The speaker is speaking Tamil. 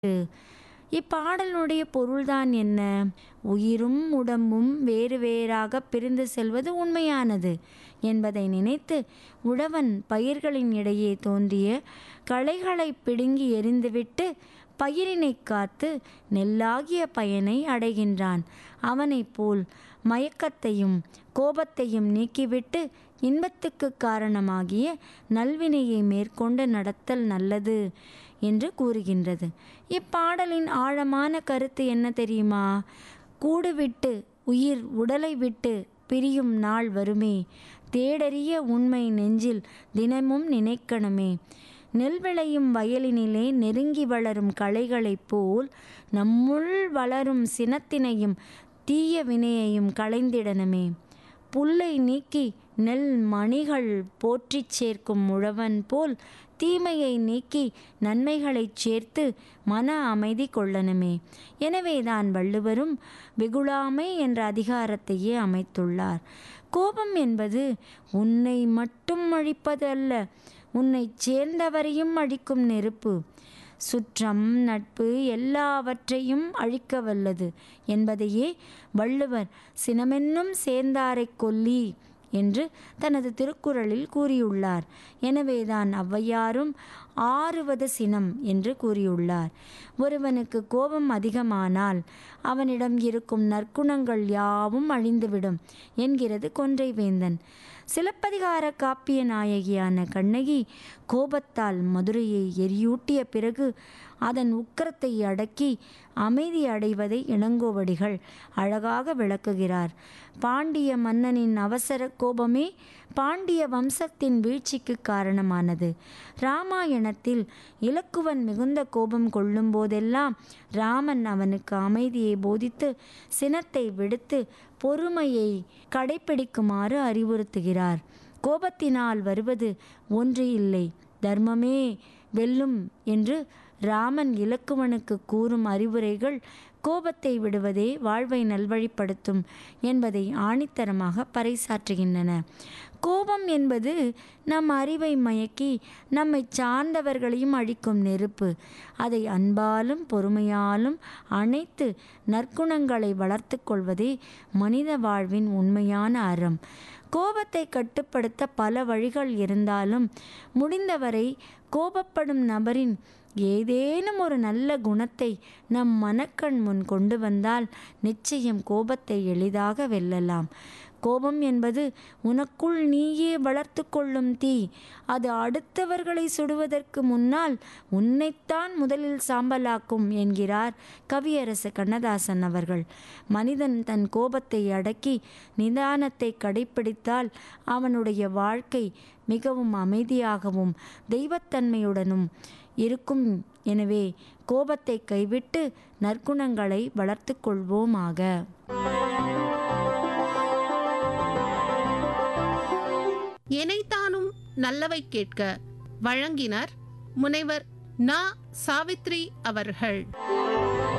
இப்பாடலுடைய பொருள்தான் என்ன உயிரும் உடம்பும் வேறு வேறாக பிரிந்து செல்வது உண்மையானது என்பதை நினைத்து உழவன் பயிர்களின் இடையே தோன்றிய களைகளை பிடுங்கி எறிந்துவிட்டு பயிரினை காத்து நெல்லாகிய பயனை அடைகின்றான் அவனைப் போல் மயக்கத்தையும் கோபத்தையும் நீக்கிவிட்டு இன்பத்துக்கு காரணமாகிய நல்வினையை மேற்கொண்டு நடத்தல் நல்லது என்று கூறுகின்றது இப்பாடலின் ஆழமான கருத்து என்ன தெரியுமா கூடு விட்டு உயிர் உடலை விட்டு பிரியும் நாள் வருமே தேடறிய உண்மை நெஞ்சில் தினமும் நினைக்கணுமே நெல் விளையும் வயலினிலே நெருங்கி வளரும் களைகளைப் போல் நம்முள் வளரும் சினத்தினையும் தீய வினையையும் களைந்திடணுமே புல்லை நீக்கி நெல் மணிகள் போற்றிச் சேர்க்கும் உழவன் போல் தீமையை நீக்கி நன்மைகளைச் சேர்த்து மன அமைதி கொள்ளணுமே எனவேதான் வள்ளுவரும் வெகுளாமை என்ற அதிகாரத்தையே அமைத்துள்ளார் கோபம் என்பது உன்னை மட்டும் அழிப்பது அல்ல உன்னைச் சேர்ந்தவரையும் அழிக்கும் நெருப்பு சுற்றம் நட்பு எல்லாவற்றையும் அழிக்க வல்லது என்பதையே வள்ளுவர் சினமென்னும் சேர்ந்தாரைக் கொல்லி என்று தனது திருக்குறளில் கூறியுள்ளார் எனவேதான் ஔவையாரும் ஆறுவது சினம் என்று கூறியுள்ளார் ஒருவனுக்கு கோபம் அதிகமானால் அவனிடம் இருக்கும் நற்குணங்கள் யாவும் அழிந்துவிடும் என்கிறது கொன்றை வேந்தன் சிலப்பதிகார காப்பிய நாயகியான கண்ணகி கோபத்தால் மதுரையை எரியூட்டிய பிறகு அதன் உக்கரத்தை அடக்கி அமைதி அடைவதை இளங்கோவடிகள் அழகாக விளக்குகிறார் பாண்டிய மன்னனின் அவசர கோபமே பாண்டிய வம்சத்தின் வீழ்ச்சிக்கு காரணமானது ராமாயணத்தில் இலக்குவன் மிகுந்த கோபம் கொள்ளும் போதெல்லாம் ராமன் அவனுக்கு அமைதியை போதித்து சினத்தை விடுத்து பொறுமையை கடைப்பிடிக்குமாறு அறிவுறுத்துகிறார் கோபத்தினால் வருவது ஒன்று இல்லை தர்மமே வெல்லும் என்று ராமன் இலக்குவனுக்கு கூறும் அறிவுரைகள் கோபத்தை விடுவதே வாழ்வை நல்வழிப்படுத்தும் என்பதை ஆணித்தரமாக பறைசாற்றுகின்றன கோபம் என்பது நம் அறிவை மயக்கி நம்மை சார்ந்தவர்களையும் அழிக்கும் நெருப்பு அதை அன்பாலும் பொறுமையாலும் அனைத்து நற்குணங்களை வளர்த்து கொள்வதே மனித வாழ்வின் உண்மையான அறம் கோபத்தை கட்டுப்படுத்த பல வழிகள் இருந்தாலும் முடிந்தவரை கோபப்படும் நபரின் ஏதேனும் ஒரு நல்ல குணத்தை நம் மனக்கண் முன் கொண்டு வந்தால் நிச்சயம் கோபத்தை எளிதாக வெல்லலாம் கோபம் என்பது உனக்குள் நீயே வளர்த்து கொள்ளும் தீ அது அடுத்தவர்களை சுடுவதற்கு முன்னால் உன்னைத்தான் முதலில் சாம்பலாக்கும் என்கிறார் கவியரசு கண்ணதாசன் அவர்கள் மனிதன் தன் கோபத்தை அடக்கி நிதானத்தை கடைப்பிடித்தால் அவனுடைய வாழ்க்கை மிகவும் அமைதியாகவும் தெய்வத்தன்மையுடனும் இருக்கும் எனவே கோபத்தை கைவிட்டு நற்குணங்களை வளர்த்து கொள்வோமாக எனைத்தானும் நல்லவை கேட்க வழங்கினர் முனைவர் நா சாவித்ரி அவர்கள்